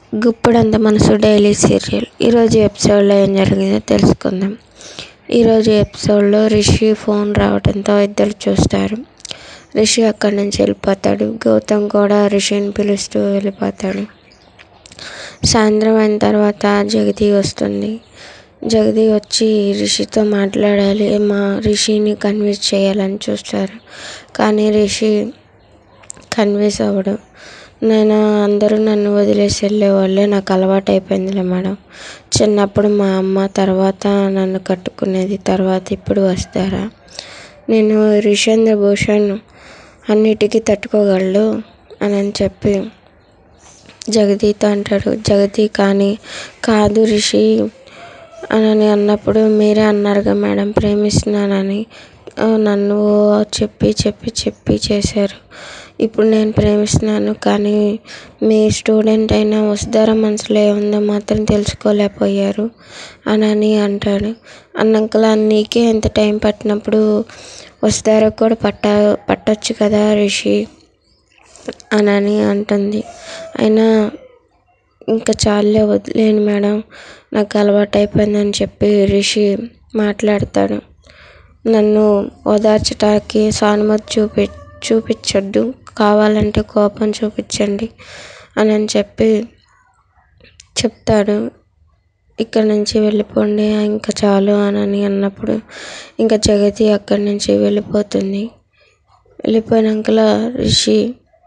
గుప్పుడంత మనసు daily serial ఈరోజు ఎపిసోడ్లో ఏం జరిగిందో తెలుసుకుందాం ఈరోజు ఎపిసోడ్లో రిషి ఫోన్ రావడంతో ఇద్దరు చూస్తారు రిషి అక్కడి నుంచి వెళ్ళిపోతాడు గౌతమ్ కూడా రిషిని పిలుస్తూ వెళ్ళిపోతాడు సాయంత్రం అయిన తర్వాత జగతి వస్తుంది జగతి వచ్చి రిషితో మాట్లాడాలి మా రిషిని కన్విన్స్ చేయాలని చూస్తారు కానీ రిషి కన్విన్స్ అవ్వడం నేను అందరూ నన్ను వదిలేసి వెళ్ళేవాళ్ళే నాకు అలవాటు అయిపోయిందిలే మేడం చిన్నప్పుడు మా అమ్మ తర్వాత నన్ను కట్టుకునేది తర్వాత ఇప్పుడు వస్తారా నేను రిషేంద్ర భూషణ్ అన్నిటికీ తట్టుకోగలడు అని అని చెప్పి జగదీతో అంటాడు జగతి కానీ కాదు రిషి అని అన్నప్పుడు మీరే అన్నారుగా మేడం ప్రేమిస్తున్నానని నన్ను చెప్పి చెప్పి చెప్పి చేశారు ఇప్పుడు నేను ప్రేమిస్తున్నాను కానీ మీ స్టూడెంట్ అయిన వసుధార మనసులో ఏముందో మాత్రం తెలుసుకోలేకపోయారు అని అని అంటాడు అన్నాకలా నీకే ఎంత టైం పట్టినప్పుడు వసుధారకు కూడా పట్ట పట్టొచ్చు కదా రిషి అని అని అంటుంది అయినా ఇంకా చాలే వదిలేను మేడం నాకు అలవాటు అయిపోయిందని చెప్పి రిషి మాట్లాడతాడు నన్ను ఓదార్చడానికి సానుమతి చూపి చూపించొద్దు కావాలంటే కోపం చూపించండి అని అని చెప్పి చెప్తాడు ఇక్కడ నుంచి వెళ్ళిపోండి ఇంకా చాలు అని అన్నప్పుడు ఇంకా జగతి అక్కడి నుంచి వెళ్ళిపోతుంది వెళ్ళిపోయినాకలా రిషి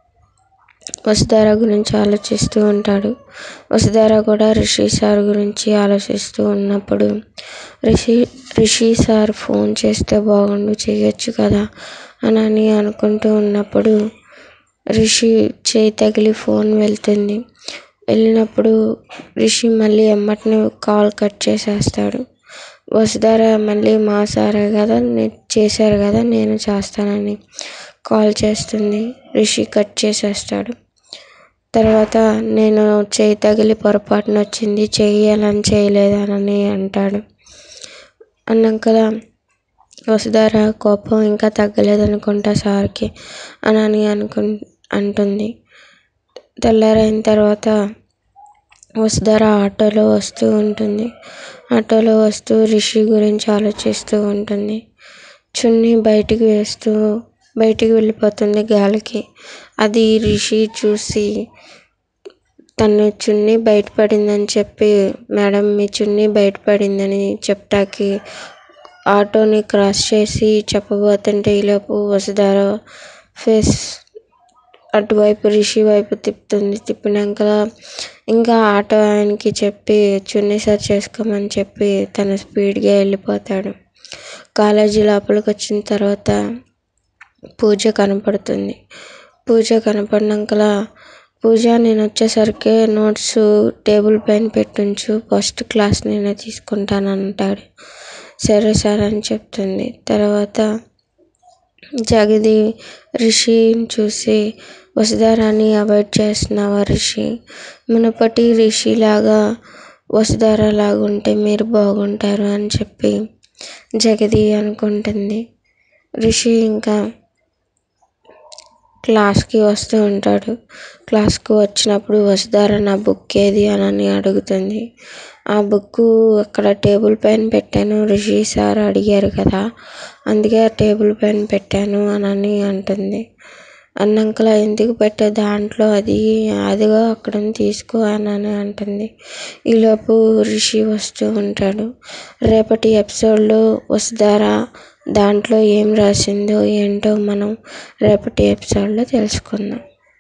వసుధార గురించి ఆలోచిస్తూ ఉంటాడు వసుధార కూడా రిషి సార్ గురించి ఆలోచిస్తూ ఉన్నప్పుడు రిషి రిషి సార్ ఫోన్ చేస్తే బాగుండు చేయొచ్చు కదా అని అని అనుకుంటూ ఉన్నప్పుడు రిషి చేయి తగిలి ఫోన్ వెళ్తుంది వెళ్ళినప్పుడు రిషి మళ్ళీ ఎమ్మటిని కాల్ కట్ చేసేస్తాడు వసుధార మళ్ళీ మా సారే కదా చేశారు కదా నేను చేస్తానని కాల్ చేస్తుంది రిషి కట్ చేసేస్తాడు తర్వాత నేను చేయి తగిలి పొరపాటున వచ్చింది చేయాలని చేయలేదని అంటాడు అన్నాక వసుధార కోపం ఇంకా తగ్గలేదనుకుంటా సార్కి అని అని అనుకు అంటుంది తెల్లారైన తర్వాత వసుధార ఆటోలో వస్తూ ఉంటుంది ఆటోలో వస్తూ రిషి గురించి ఆలోచిస్తూ ఉంటుంది చున్నీ బయటికి వేస్తూ బయటికి వెళ్ళిపోతుంది గాలికి అది రిషి చూసి తన చున్నీ బయటపడిందని చెప్పి మేడం మీ చున్నీ బయటపడిందని చెప్తాకి ఆటోని క్రాస్ చేసి చెప్పబోతుంటే ఈలోపు వసుధార ఫేస్ అటువైపు రిషి వైపు తిప్పుతుంది తిప్పినాక ఇంకా ఆటో ఆయనకి చెప్పి చున్నీ సరి చేసుకోమని చెప్పి తన స్పీడ్గా వెళ్ళిపోతాడు కాలేజీ లోపలికి వచ్చిన తర్వాత పూజ కనపడుతుంది పూజ కనపడినాకలా పూజ నేను వచ్చేసరికి నోట్స్ టేబుల్ పైన పెట్టుంచు ఫస్ట్ క్లాస్ నేనే తీసుకుంటాను అంటాడు సరే సార్ అని చెప్తుంది తర్వాత జగది రిషిని చూసి వసుధారాని అవాయిడ్ చేస్తున్నావా రిషి మునుపటి రిషిలాగా వసుధార లాగా ఉంటే మీరు బాగుంటారు అని చెప్పి జగది అనుకుంటుంది రిషి ఇంకా క్లాస్కి వస్తూ ఉంటాడు క్లాస్కి వచ్చినప్పుడు వసుధార నా బుక్ ఏది అని అడుగుతుంది ఆ బుక్ అక్కడ టేబుల్ పైన పెట్టాను రిషి సార్ అడిగారు కదా అందుకే ఆ టేబుల్ పైన పెట్టాను అని అంటుంది అన్నాకలా ఎందుకు పెట్టే దాంట్లో అది అదిగో అక్కడ తీసుకో అని అంటుంది ఈలోపు రిషి వస్తూ ఉంటాడు రేపటి ఎపిసోడ్లో వసుధార దాంట్లో ఏం రాసిందో ఏంటో మనం రేపటి ఎపిసోడ్లో తెలుసుకుందాం